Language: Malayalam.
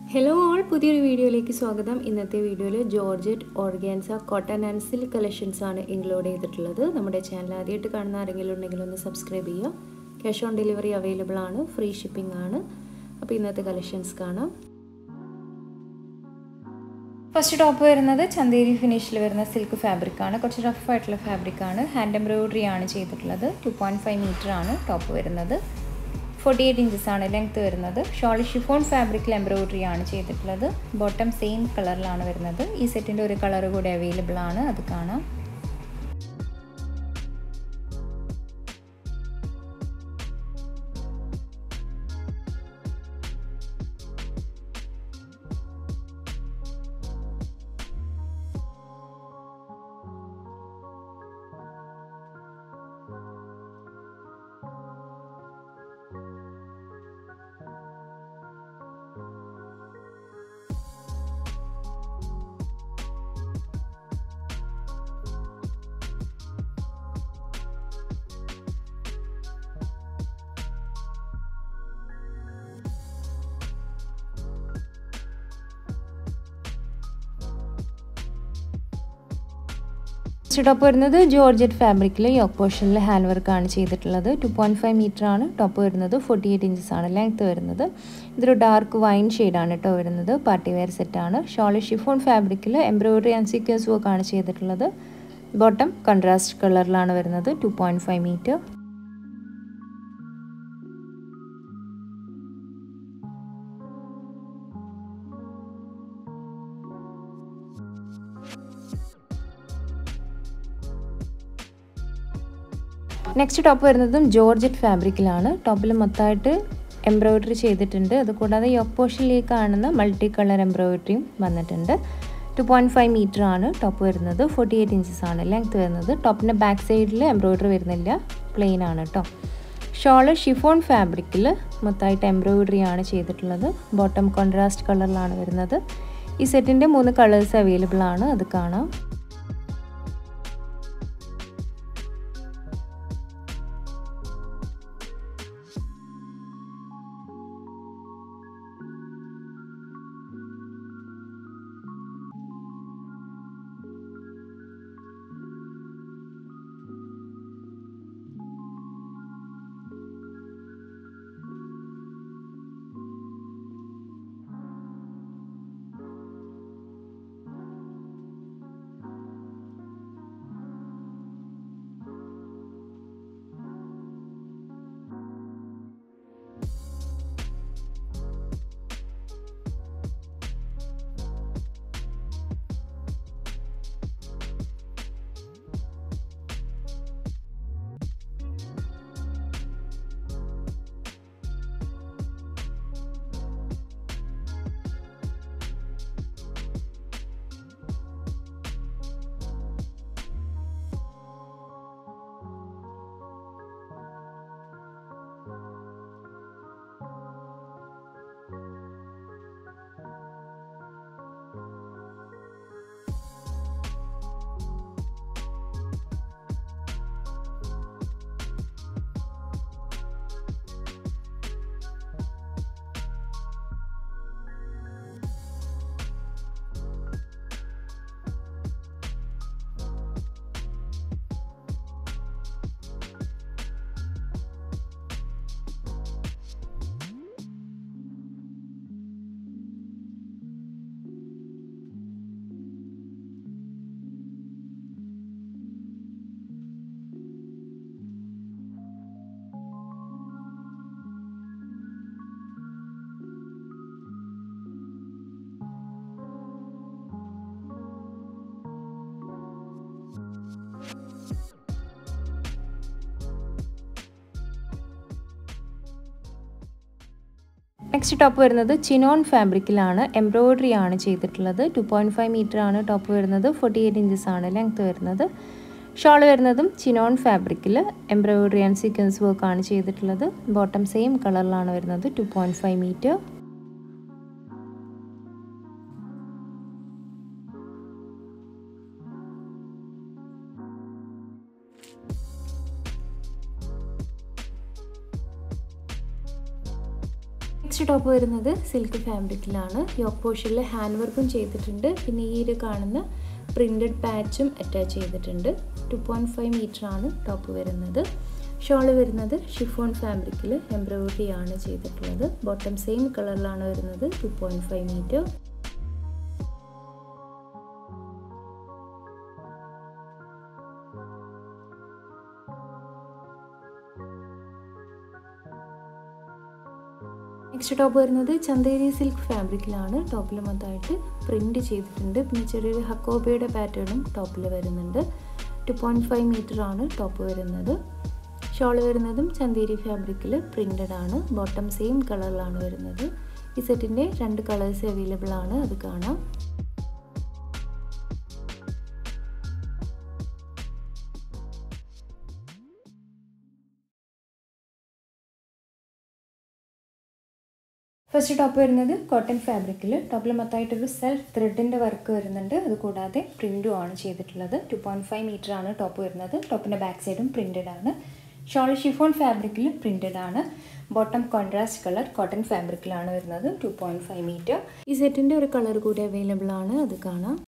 ഹലോ ഓൾ പുതിയൊരു വീഡിയോയിലേക്ക് സ്വാഗതം ഇന്നത്തെ വീഡിയോയിൽ georgette organza cotton and silk collections ആണ് ഇൻക്ലൂഡ് ചെയ്തിട്ടുള്ളത് നമ്മുടെ ചാനൽ ആദ്യമായിട്ട് കാണുന്ന ആരെങ്കിലും ഉണ്ടെങ്കിൽ ഒന്ന് സബ്സ്ക്രൈബ് ചെയ്യുക ക്യാഷ് ഓൺ ഡെലിവറി അവൈലബിൾ ആണ് ഫ്രീ ഷിപ്പിംഗ് ആണ് അപ്പോൾ ഇന്നത്തെ കളക്ഷൻസ് കാണാം ഫസ്റ്റ് ടോപ്പ് വരുന്നത് ചന്തേരി ഫിനിഷിൽ വരുന്ന സിൽക്ക് ഫാബ്രിക് ആണ് കുറച്ച് റഫ് ആയിട്ടുള്ള ഫാബ്രിക് ആണ് ഹാൻഡ് എംബ്രോയിഡറി ആണ് ചെയ്തിട്ടുള്ളത് ടു പോയിൻറ്റ് ഫൈവ് മീറ്റർ ആണ് ടോപ്പ് വരുന്നത് ഫോർട്ടി എയ്റ്റ് ഇഞ്ചസ് ആണ് ലെങ്ത് വരുന്നത് ഷോൾ ഷിഫോൺ ഫാബ്രിക്കിൽ എംബ്രോയിഡറി ആണ് ചെയ്തിട്ടുള്ളത് ബോട്ടം സെയിം കളറിലാണ് വരുന്നത് ഈ സെറ്റിൻ്റെ ഒരു കളർ കൂടി അവൈലബിൾ ആണ് അത് കാണാം നെക്സ്റ്റ് ടോപ്പ് വരുന്നത് ജോർജറ്റ് ഫാബ്രിക്കിൽ യോക്ക് പോർഷനിൽ ഹാൻഡ് വർക്കാണ് ചെയ്തിട്ടുള്ളത് ടു പോയിൻറ്റ് ഫൈവ് മീറ്റർ ആണ് ടോപ്പ് വരുന്നത് ഫോർട്ടി എയ്റ്റ് ഇഞ്ചസ് ആണ് ലെങ്ത് വരുന്നത് ഇതൊരു ഡാർക്ക് വൈൻ ഷെയ്ഡാണ് കേട്ടോ വരുന്നത് പാർട്ടി വെയർ സെറ്റാണ് ഷോളി ഷിഫോൺ ഫാബ്രിക്കിൽ എംബ്രോയിഡറി ആൻഡ് സീക്വൻസ് വർക്കാണ് ചെയ്തിട്ടുള്ളത് ബോട്ടം കൺട്രാസ്റ്റ് കളറിലാണ് വരുന്നത് two point five metre next top വരുന്നതും ജോർജറ്റ് ഫാബ്രിക്കിലാണ് ടോപ്പിൽ മൊത്തമായിട്ട് എംബ്രോയിഡറി ചെയ്തിട്ടുണ്ട് അതുകൂടാതെ യോക്ക് പോർഷനിലേക്ക് കാണുന്ന മൾട്ടി കളർ എംബ്രോയിഡറിയും വന്നിട്ടുണ്ട് ടു പോയിൻറ്റ് ഫൈവ് മീറ്റർ ആണ് ടോപ്പ് വരുന്നത് ഫോർട്ടി എയ്റ്റ് ഇഞ്ചസ് ആണ് ലെങ്ത് വരുന്നത് ടോപ്പിൻ്റെ ബാക്ക് സൈഡിൽ എംബ്രോയിഡറി വരുന്നില്ല പ്ലെയിൻ ആണ് കേട്ടോ ഷോള് ഷിഫോൺ ഫാബ്രിക്കിൽ മൊത്തമായിട്ട് എംബ്രോയിഡറി ആണ് ചെയ്തിട്ടുള്ളത് ബോട്ടം കോൺട്രാസ്റ്റ് കളറിലാണ് വരുന്നത് ഈ സെറ്റിൻ്റെ മൂന്ന് കളേഴ്സ് അവൈലബിൾ ആണ് അത് കാണാം നെക്സ്റ്റ് ടോപ്പ് വരുന്നത് ചിനോൺ ഫാബ്രിക്കിലാണ് എംബ്രോയിഡറി ആണ് ചെയ്തിട്ടുള്ളത് ടു പോയിൻറ്റ് ഫൈവ് മീറ്റർ ആണ് ടോപ്പ് വരുന്നത് ഫോർട്ടി എയ്റ്റ് ഇഞ്ചസ് ആണ് ലെങ്ത് വരുന്നത് ഷോൾ വരുന്നതും ചിനോൺ ഫാബ്രിക്കിൽ എംബ്രോയിഡറി ആൻഡ് സീക്വൻസ് വർക്ക് ആണ് ചെയ്തിട്ടുള്ളത് ബോട്ടം സെയിം കളറിലാണ് വരുന്നത് two point five metre next top വരുന്നത് സിൽക്ക് ഫാബ്രിക്കിലാണ് യോക്ക് പോർഷനിൽ ഹാൻഡ് വർക്കും ചെയ്തിട്ടുണ്ട് പിന്നെ ഈ ഒരു കാണുന്ന പ്രിൻറ്റഡ് പാച്ചും അറ്റാച്ച് ചെയ്തിട്ടുണ്ട് ടു പോയിൻറ്റ് ഫൈവ് മീറ്ററാണ് ടോപ്പ് വരുന്നത് ഷോള് വരുന്നത് ഷിഫോൺ ഫാബ്രിക്കിൽ എംബ്രോയിഡറി ആണ് ചെയ്തിട്ടുള്ളത് ബോട്ടം സെയിം കളറിലാണ് വരുന്നത് two point five metre next top വരുന്നത് ചന്തേരി സിൽക്ക് ഫാബ്രിക്കിലാണ് ടോപ്പിൽ മൊത്തമായിട്ട് പ്രിൻറ്റ് ചെയ്തിട്ടുണ്ട് പിന്നെ ചെറിയൊരു ഹക്കോബയുടെ പാറ്റേണും ടോപ്പിൽ വരുന്നുണ്ട് ടു പോയിൻറ്റ് ഫൈവ് മീറ്റർ ആണ് ടോപ്പ് വരുന്നത് ഷോൾ വരുന്നതും ചന്തേരി ഫാബ്രിക്കിൽ പ്രിൻറ്റഡ് ആണ് ബോട്ടം സെയിം കളറിലാണ് വരുന്നത് ഈ സെറ്റിൻ്റെ രണ്ട് കളേഴ്സ് അവൈലബിൾ ആണ് അത് കാണാം ഫസ്റ്റ് ടോപ്പ് വരുന്നത് കോട്ടൺ ഫാബ്രിക്കിൽ ടോപ്പിൽ മൊത്തമായിട്ടൊരു സെൽഫ് ത്രെഡിൻ്റെ വർക്ക് വരുന്നുണ്ട് അതുകൂടാതെ പ്രിൻറ്റും ആണ് ചെയ്തിട്ടുള്ളത് ടു പോയിൻറ്റ് ഫൈവ് മീറ്റർ ആണ് ടോപ്പ് വരുന്നത് ടോപ്പിൻ്റെ ബാക്ക് സൈഡും പ്രിൻറ്റഡ് ആണ് ഷോൾ ഷിഫോൺ ഫാബ്രിക്കിൽ പ്രിൻറ്റഡ് ആണ് ബോട്ടം കോൺട്രാസ്റ്റ് കളർ കോട്ടൺ ഫാബ്രിക്കിലാണ് വരുന്നത് ടു പോയിൻറ്റ് ഫൈവ് മീറ്റർ ഈ സെറ്റിൻ്റെ ഒരു കളർ കൂടി അവൈലബിൾ ആണ് അത് കാണാം